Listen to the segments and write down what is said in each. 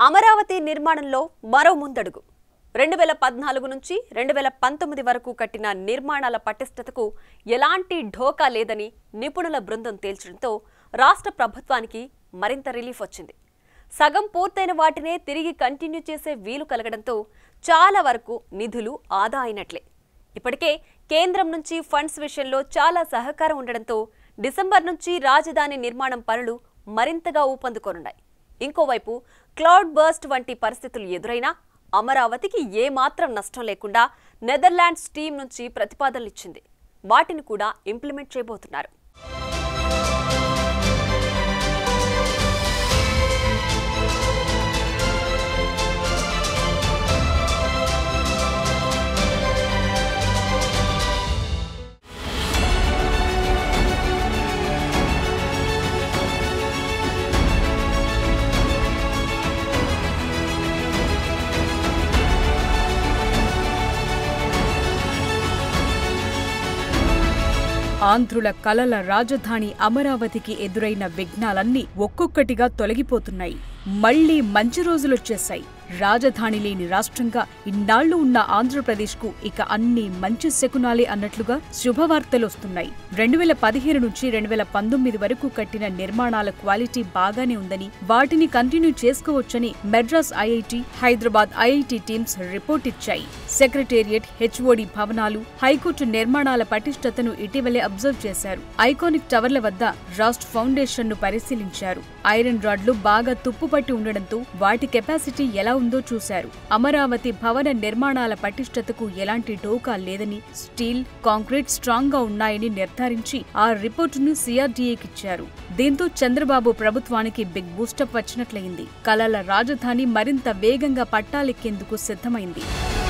అమరావతి నిర్మాణంలో మరో ముందడుగు రెండు వేల పద్నాలుగు నుంచి రెండు వేల పంతొమ్మిది వరకు కట్టిన నిర్మాణాల పటిష్టతకు ఎలాంటి ఢోకా లేదని నిపుణుల బృందం తేల్చడంతో రాష్ట్ర ప్రభుత్వానికి మరింత రిలీఫ్ వచ్చింది సగం పూర్తయిన వాటినే తిరిగి కంటిన్యూ చేసే వీలు కలగడంతో చాలా వరకు నిధులు ఆదా అయినట్లే ఇప్పటికే కేంద్రం నుంచి ఫండ్స్ విషయంలో చాలా సహకారం ఉండడంతో డిసెంబర్ నుంచి రాజధాని నిర్మాణం పనులు మరింతగా ఊపందుకోనున్నాయి ఇంకోవైపు క్లౌడ్ బర్స్ట్ వంటి పరిస్థితులు ఎదురైనా అమరావతికి ఏమాత్రం నష్టం లేకుండా నెదర్లాండ్స్ టీం నుంచి ప్రతిపాదనలు ఇచ్చింది వాటిని కూడా ఇంప్లిమెంట్ చేయబోతున్నారు ఆంధ్రుల కలల రాజధాని అమరావతికి ఎదురైన విఘ్నాలన్నీ ఒక్కొక్కటిగా తొలగిపోతున్నాయి మళ్లీ మంచి రోజులొచ్చేశాయి రాజధాని లేని రాష్ట్రంగా ఇన్నాళ్లు ఉన్న ఆంధ్రప్రదేశ్కు ఇక అన్ని మంచి శకునాలే అన్నట్లుగా శుభవార్తలొస్తున్నాయి రెండు వేల పదిహేను నుంచి రెండు వేల పంతొమ్మిది వరకు కట్టిన నిర్మాణాల క్వాలిటీ బాగానే ఉందని వాటిని కంటిన్యూ చేసుకోవచ్చని Madras IIT Hyderabad IIT teams report ఇచ్చాయి సెక్రటేరియట్ హెచ్ఓడి భవనాలు హైకోర్టు నిర్మాణాల పటిష్టతను ఇటీవలే అబ్జర్వ్ చేశారు ఐకానిక్ టవర్ల వద్ద రాస్ట్ ఫౌండేషన్ ను పరిశీలించారు ఐరన్ రాడ్లు బాగా తుప్పుపట్టి ఉండడంతో వాటి కెపాసిటీ ఎలా ఉందో చూశారు అమరావతి భవన నిర్మాణాల పటిష్టతకు ఎలాంటి ఢోకా లేదని స్టీల్ కాంక్రీట్ స్ట్రాంగ్ గా ఉన్నాయని నిర్ధారించి ఆ రిపోర్టును సిఆర్డీఏకిచ్చారు దీంతో చంద్రబాబు ప్రభుత్వానికి బిగ్ బూస్టప్ వచ్చినట్లయింది కలల రాజధాని మరింత వేగంగా పట్టాలెక్కేందుకు సిద్ధమైంది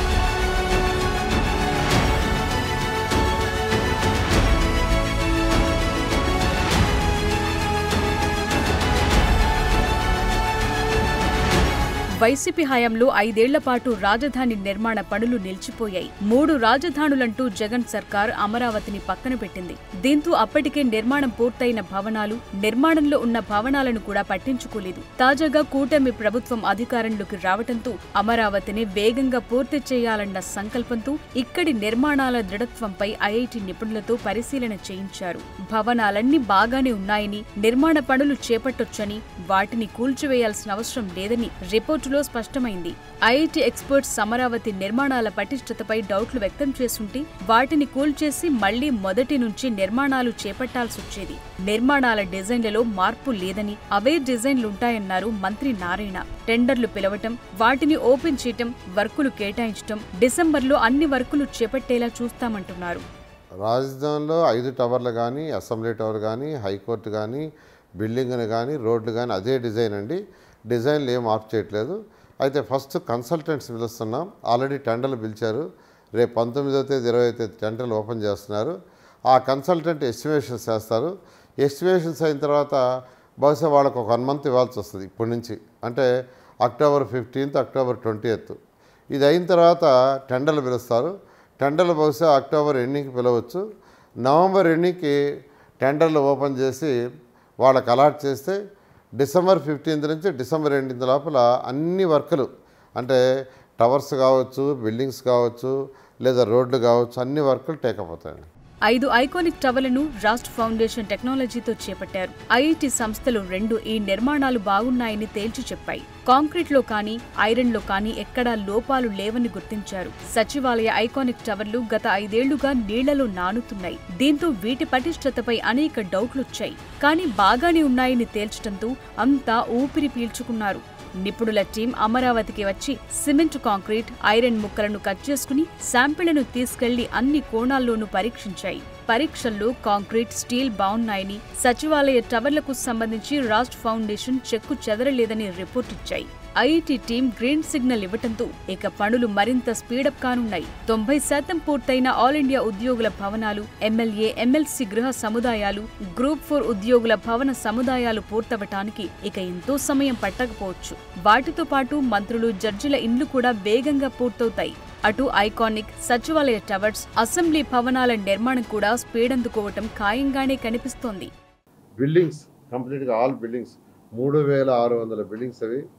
వైసీపీ హయాంలో ఐదేళ్ల పాటు రాజధాని నిర్మాణ పనులు నిలిచిపోయాయి మూడు రాజధానులంటూ జగన్ సర్కార్ అమరావతిని పక్కన పెట్టింది దీంతో అప్పటికే నిర్మాణం పూర్తయిన భవనాలు నిర్మాణంలో ఉన్న భవనాలను కూడా పట్టించుకోలేదు తాజాగా కూటమి ప్రభుత్వం అధికారంలోకి రావడంతో అమరావతిని వేగంగా పూర్తి చేయాలన్న సంకల్పంతో ఇక్కడి నిర్మాణాల దృఢత్వంపై ఐఐటి నిపుణులతో పరిశీలన చేయించారు భవనాలన్నీ బాగానే ఉన్నాయని నిర్మాణ పనులు చేపట్టొచ్చని వాటిని కూల్చివేయాల్సిన అవసరం లేదని రిపోర్టులో స్పష్టమైంది ఐఐటి ఎక్స్పర్ట్స్ అమరావతి నిర్మాణాల పటిష్టతపై డౌట్లు వ్యక్తం చేస్తుంటే వాటిని కూల్చేసి మళ్లీ మొదటి నుంచి నిర్మాణాలు చేపట్టాల్సొచ్చేది నిర్మాణాల డిజైన్లలో మార్పు లేదని అవే డిజైన్లుంటాయన్నారు మంత్రి నారాయణ టెండర్లు పిలవటం వాటిని ఓపెన్ చేయటం వర్కులు కేటాయించటం డిసెంబర్లో అన్ని వర్కులు చేపట్టేలా చూస్తామంటున్నారు రాజధానిలో ఐదు టవర్లు కానీ అసెంబ్లీ టవర్ కానీ హైకోర్టు కానీ బిల్డింగ్లు కానీ రోడ్లు కానీ అదే డిజైన్ అండి డిజైన్లు ఏం మార్పు చేయట్లేదు అయితే ఫస్ట్ కన్సల్టెంట్స్ పిలుస్తున్నాం ఆల్రెడీ టెండర్లు పిలిచారు రేపు పంతొమ్మిదో తేదీ ఇరవై తేదీ టెండర్లు ఓపెన్ చేస్తున్నారు ఆ కన్సల్టెంట్ ఎస్టిమేషన్స్ చేస్తారు ఎస్టిమేషన్స్ అయిన తర్వాత బహుశా వాళ్ళకు ఒక వన్ మంత్ ఇవ్వాల్సి వస్తుంది ఇప్పటి నుంచి అంటే అక్టోబర్ ఫిఫ్టీన్త్ అక్టోబర్ ట్వంటీ ఇది అయిన తర్వాత టెండర్లు పిలుస్తారు టెండర్లు బహుశా అక్టోబర్ ఎండింగ్కి పిలవచ్చు నవంబర్ ఎండింగ్కి టెండర్లు ఓపెన్ చేసి వాళ్ళకి అలాట్ చేస్తే డిసెంబర్ ఫిఫ్టీన్త్ నుంచి డిసెంబర్ ఎండింగ్ లోపల అన్ని వర్కులు అంటే టవర్స్ కావచ్చు బిల్డింగ్స్ కావచ్చు లేదా రోడ్లు కావచ్చు అన్ని వర్కులు టేకప్ అవుతాయి ఐదు ఐకానిక్ టవర్లను రాస్ట్ ఫౌండేషన్ టెక్నాలజీతో చేపట్టారు ఐఐటి సంస్థలు రెండు ఈ నిర్మాణాలు బాగున్నాయని తేల్చి చెప్పాయి కాంక్రీట్లో కానీ ఐరన్లో కానీ ఎక్కడా లోపాలు లేవని గుర్తించారు సచివాలయ ఐకానిక్ టవర్లు గత ఐదేళ్లుగా నీళ్లలో నానుతున్నాయి దీంతో వీటి పటిష్టతపై అనేక డౌట్లొచ్చాయి కానీ బాగానే ఉన్నాయని తేల్చడంతో అంతా ఊపిరి పీల్చుకున్నారు నిపుణుల టీం అమరావతికి వచ్చి సిమెంట్ కాంక్రీట్ ఐరన్ ముక్కలను కట్ చేసుకుని శాంపిళ్లను తీసుకెళ్లి అన్ని కోణాల్లోనూ పరీక్షించాయి పరీక్షల్లో కాంక్రీట్ స్టీల్ బాగున్నాయని సచివాలయ టవర్లకు సంబంధించి రాస్ట్ ఫౌండేషన్ చెక్కు చెదరలేదని రిపోర్ట్ ఇచ్చాయి ఐఐటి టీం గ్రీన్ సిగ్నల్ ఇవ్వటంతో ఇక పనులు మరింత స్పీడప్ కానున్నాయి తొంభై శాతం పూర్తయిన ఆల్ ఇండియా ఉద్యోగుల భవనాలు ఎమ్మెల్యే ఎమ్మెల్సీ గృహ సముదాయాలు గ్రూప్ ఫోర్ ఉద్యోగుల భవన సముదాయాలు పూర్తవటానికి ఇక ఎంతో సమయం పట్టకపోవచ్చు వాటితో పాటు మంత్రులు జడ్జిల ఇండ్లు కూడా వేగంగా పూర్తవుతాయి అటు ఐకానిక్ సచివాలయ టవర్స్ అసెంబ్లీ భవనాల నిర్మాణం కూడా స్పీడ్ అందుకోవటం ఖాయంగానే కనిపిస్తోంది బిల్డింగ్స్ కంప్లీట్గా ఆల్ బిల్డింగ్స్ మూడు వేల ఆరు వందల బిల్డింగ్స్ అవి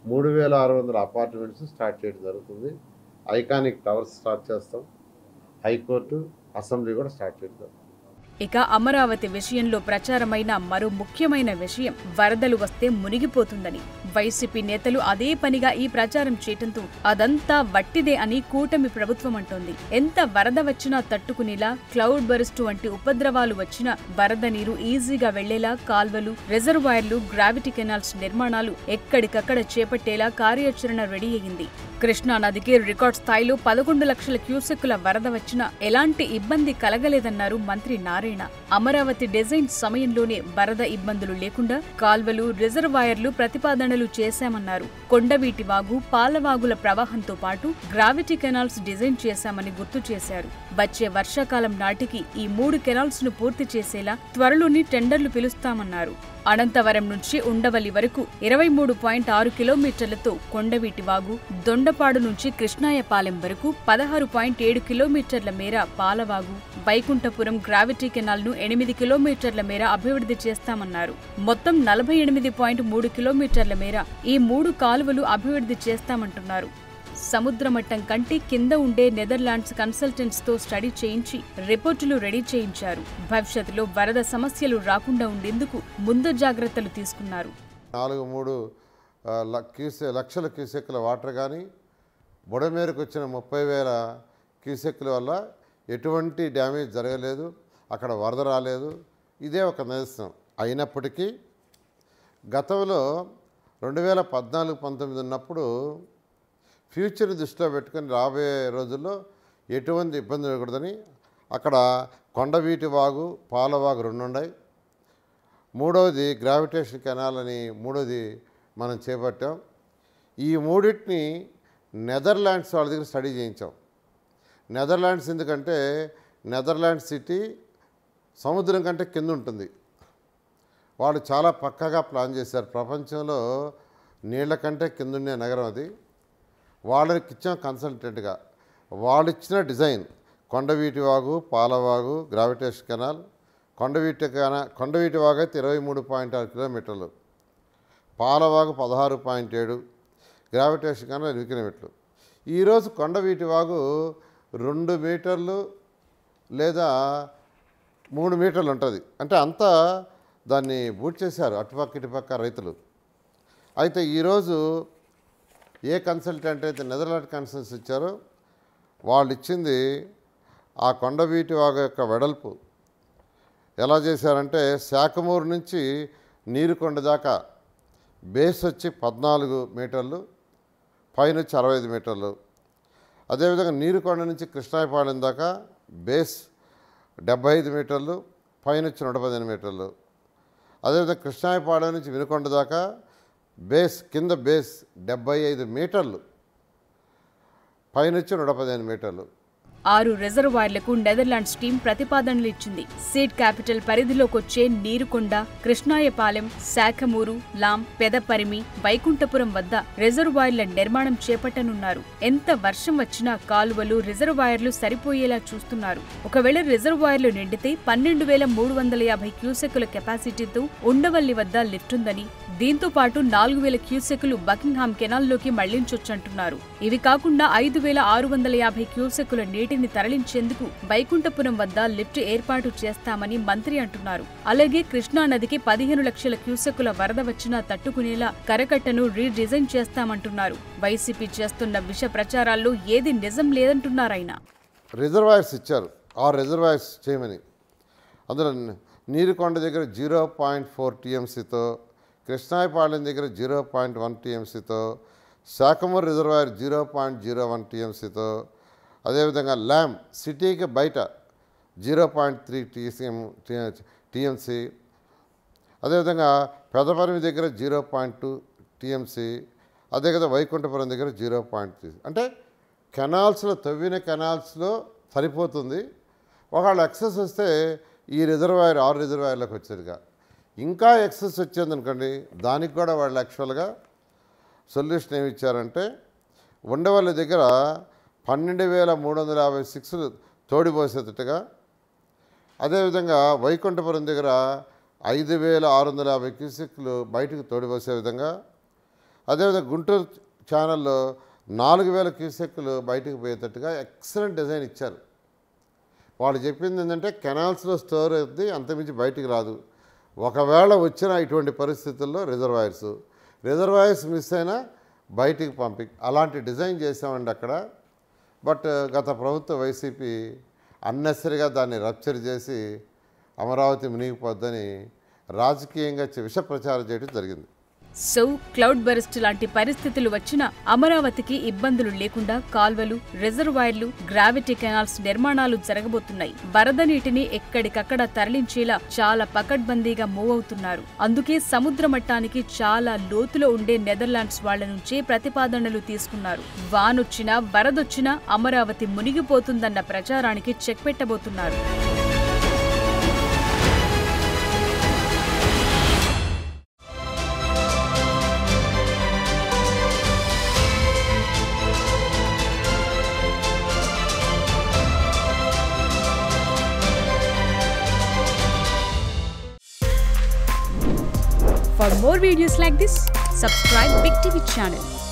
మూడు వేల ఆరు వందల అపార్ట్మెంట్స్ స్టార్ట్ చేయడం జరుగుతుంది ఐకానిక్ టవర్స్ స్టార్ట్ చేస్తాం హైకోర్టు అసెంబ్లీ కూడా స్టార్ట్ చేద్దాం ఇక అమరావతి విషయంలో ప్రచారమైన మరో ముఖ్యమైన విషయం వరదలు వస్తే మునిగిపోతుందని వైసీపీ నేతలు అదే పనిగా ఈ ప్రచారం చేయటంతో అదంతా వట్టిదే అని కూటమి ప్రభుత్వం అంటోంది ఎంత వరద వచ్చినా తట్టుకునేలా క్లౌడ్ బరుస్ట్ వంటి ఉపద్రవాలు వచ్చినా వరద నీరు ఈజీగా వెళ్లేలా కాల్వలు రిజర్వాయర్లు గ్రావిటీ కెనాల్స్ నిర్మాణాలు ఎక్కడికక్కడ చేపట్టేలా కార్యాచరణ రెడీ అయింది కృష్ణా నదికి రికార్డ్ స్థాయిలో పదకొండు లక్షల క్యూసెక్కుల వరద వచ్చినా ఎలాంటి ఇబ్బంది కలగలేదన్నారు మంత్రి నారాయణ అమరావతి డిజైన్ సమయంలోనే వరద ఇబ్బందులు లేకుండా కాల్వలు రిజర్వాయర్లు ప్రతిపాదనలు చేశామన్నారు కొండవీటి వాగు పాలవాగుల ప్రవాహంతో పాటు గ్రావిటీ కెనాల్స్ డిజైన్ చేశామని గుర్తు చేశారు వచ్చే వర్షాకాలం నాటికి ఈ మూడు కెనాల్స్ ను పూర్తి చేసేలా త్వరలోని టెండర్లు పిలుస్తామన్నారు అనంతవరం నుంచి ఉండవల్లి వరకు ఇరవై మూడు పాయింట్ ఆరు కిలోమీటర్లతో కొండవీటి వాగు దొండపాడు నుంచి కృష్ణాయపాలెం వరకు పదహారు పాయింట్ ఏడు కిలోమీటర్ల మేర పాలవాగు వైకుంఠపురం గ్రావిటీ కెనాల్ ను ఎనిమిది కిలోమీటర్ల మేర అభివృద్ధి చేస్తామన్నారు మొత్తం నలభై ఎనిమిది పాయింట్ మూడు కిలోమీటర్ల మేర ఈ మూడు కాలువలు అభివృద్ధి చేస్తామంటున్నారు సముద్ర మట్టం కంటే కింద ఉండే నెదర్లాండ్స్ కన్సల్టెంట్స్ తో స్టడీ చేయించి రిపోర్టులు రెడీ చేయించారు భవిష్యత్తులో వరద సమస్యలు రాకుండా ఉండేందుకు ముందు జాగ్రత్తలు తీసుకున్నారు నాలుగు మూడు ఆ, ల- క్యూసె లక్షల క్యూసెక్కుల వాటర్ కానీ బుడమేరకు వచ్చిన ముప్పై వేల క్యూసెక్కుల వల్ల ఎటువంటి డ్యామేజ్ జరగలేదు అక్కడ వరద రాలేదు ఇదే ఒక నిదర్శనం అయినప్పటికీ గతంలో రెండు వేల పద్నాలుగు పంతొమ్మిది ఉన్నప్పుడు ఫ్యూచర్ దృష్టిలో పెట్టుకొని రాబోయే రోజుల్లో ఎటువంటి ఇబ్బంది ఉండకూడదని అక్కడ కొండవీటి వాగు పాలవాగు రెండు ఉన్నాయి మూడవది గ్రావిటేషన్ కెనాల్ అని మూడోది మనం చేపట్టాం ఈ మూడింటిని నెదర్లాండ్స్ వాళ్ళ దగ్గర స్టడీ చేయించాం నెదర్లాండ్స్ ఎందుకంటే నెదర్లాండ్స్ సిటీ సముద్రం కంటే కింద ఉంటుంది వాళ్ళు చాలా పక్కగా ప్లాన్ చేశారు ప్రపంచంలో నీళ్ల కంటే కిందుండే నగరం అది వాళ్ళకి ఇచ్చాం కన్సల్టెంట్గా వాళ్ళు ఇచ్చిన design Kondaveeti Vagu Palavagu gravitation canal Kondaveeti కెనా కొండవీటి వాగు అయితే ఇరవై మూడు పాయింట్ ఆరు కిలోమీటర్లు పాలవాగు పదహారు పాయింట్ ఏడు గ్రావిటేషన్ కెనాల్ ఎనిమిది కిలోమీటర్లు ఈరోజు కొండవీటి వాగు రెండు మీటర్లు లేదా మూడు మీటర్లు ఉంటుంది అంటే అంతా దాన్ని బూట్ చేశారు అటుపక్క ఇటుపక్క రైతులు అయితే ఈరోజు ఏ కన్సల్టెంట్ అయితే నెదర్లాండ్ కన్సల్టెన్స్ ఇచ్చారో వాళ్ళు ఇచ్చింది ఆ కొండవీటి వాగు యొక్క వెడల్పు ఎలా చేశారంటే శాఖమూరు నుంచి నీరుకొండ దాకా బేస్ వచ్చి పద్నాలుగు మీటర్లు పైన వచ్చి అరవై ఐదు మీటర్లు అదేవిధంగా నీరుకొండ నుంచి కృష్ణాయపాలెం దాకా బేస్ డెబ్బై ఐదు మీటర్లు పైన వచ్చి నూట పదిహేను మీటర్లు అదేవిధంగా కృష్ణాయపాలెం నుంచి వినుకొండ దాకా బేస్ కింద బేస్ డెబ్బై ఐదు మీటర్లు పైన వచ్చి నూట పదిహేను మీటర్లు ఆరు రిజర్వాయర్లకు నెదర్లాండ్స్ టీం ప్రతిపాదనలు ఇచ్చింది సీడ్ క్యాపిటల్ పరిధిలోకొచ్చే నీరుకొండ కృష్ణాయపాలెం శాఖమూరు లాం పెదపరిమి వైకుంఠపురం వద్ద రిజర్వాయర్ల నిర్మాణం చేపట్టనున్నారు ఎంత వర్షం వచ్చినా కాలువలు రిజర్వాయర్లు సరిపోయేలా చూస్తున్నారు ఒకవేళ రిజర్వాయర్లు నిండితే పన్నెండు వేల మూడు వందల యాభై క్యూసెక్కుల కెపాసిటీతో ఉండవల్లి వద్ద లిఫ్ట్ ఉందని దీంతో పాటు నాలుగు వేల క్యూసెక్కులు బకింగ్హామ్ కెనాల్లోకి మళ్లించొచ్చంటున్నారు ఇవి కాకుండా ఐదు వేల ఆరు వందల యాభై క్యూసెక్కుల నీటిని తరలించేందుకు వైకుంఠపురం వద్ద లిఫ్ట్ ఏర్పాటు చేస్తామని మంత్రి అంటున్నారు అలాగే కృష్ణా నదికి పదిహేను లక్షల క్యూసెక్కుల వరద వచ్చినా తట్టుకునేలా కరకట్టను రీడిజైన్ చేస్తామంటున్నారు వైసీపీ చేస్తున్న విష ప్రచారాల్లో ఏది నిజం లేదంటున్నారాయన రిజర్వాయర్స్ ఇచ్చారు ఆ రిజర్వాయర్స్ చేయమని అందులో ని- నీరుకొండ దగ్గర జీరో పాయింట్ ఫోర్ టీఎంసీతో కృష్ణాయపాలెం దగ్గర జీరో పాయింట్ వన్ టీఎంసీతో Sakhamuru reservoir zero point zero one టీఎంసీతో అదేవిధంగా ల్యామ్ సిటీకి బయట zero point three TCM TMC అదేవిధంగా పెదపరిమి దగ్గర జీరో పాయింట్ టూ టీఎంసీ అదే కదా వైకుంఠపురం దగ్గర జీరో పాయింట్ త్రీ అంటే కెనాల్స్లో తవ్విన కెనాల్స్లో సరిపోతుంది ఒకవేళ ఎక్సెస్ వస్తే ఈ రిజర్వాయర్ ఆరు రిజర్వాయర్లకు వచ్చేదిగా ఇంకా ఎక్సెస్ వచ్చేది అనుకోండి దానికి కూడా వాళ్ళు యాక్చువల్గా సొల్యూషన్ ఏమి ఇచ్చారంటే ఉండవల్లి దగ్గర పన్నెండు వేల మూడు వందల యాభై సిక్స్లు తోడిపోసేటట్టుగా అదేవిధంగా వైకుంఠపురం దగ్గర ఐదు వేల ఆరు వందల యాభై క్యూసెక్లు బయటకు తోడిపోసే విధంగా అదేవిధంగా గుంటూరు ఛానల్లో నాలుగు వేల క్యూసెక్లు బయటకు పోయేటట్టుగా ఎక్సలెంట్ డిజైన్ ఇచ్చారు వాళ్ళు చెప్పింది ఏంటంటే కెనాల్స్లో స్టోర్ అవుతుంది అంతమించి బయటికి రాదు ఒకవేళ వచ్చిన ఇటువంటి పరిస్థితుల్లో రిజర్వాయర్స్ రిజర్వాయర్స్ మిస్ అయినా బయటికి పంపి అలాంటి డిజైన్ చేసామండి అక్కడ బట్ గత ప్రభుత్వ వైసీపీ అన్నెసరిగా దాన్ని రప్చర్ చేసి అమరావతి మునిగిపోద్దని రాజకీయంగా చి- విష ప్రచారం చేయడం జరిగింది సో క్లౌడ్ బరెస్ట్ లాంటి పరిస్థితులు వచ్చినా అమరావతికి ఇబ్బందులు లేకుండా కాల్వలు రిజర్వాయర్లు గ్రావిటీ కెనాల్స్ నిర్మాణాలు జరగబోతున్నాయి వరద నీటిని ఎక్కడికక్కడ తరలించేలా చాలా పకడ్బందీగా మూవ్ అవుతున్నారు అందుకే సముద్ర మట్టానికి చాలా లోతులో ఉండే నెదర్లాండ్స్ వాళ్ల నుంచే ప్రతిపాదనలు తీసుకున్నారు వానొచ్చినా వరదొచ్చినా అమరావతి మునిగిపోతుందన్న ప్రచారానికి చెక్ పెట్టబోతున్నారు For more videos like this, subscribe Big TV channel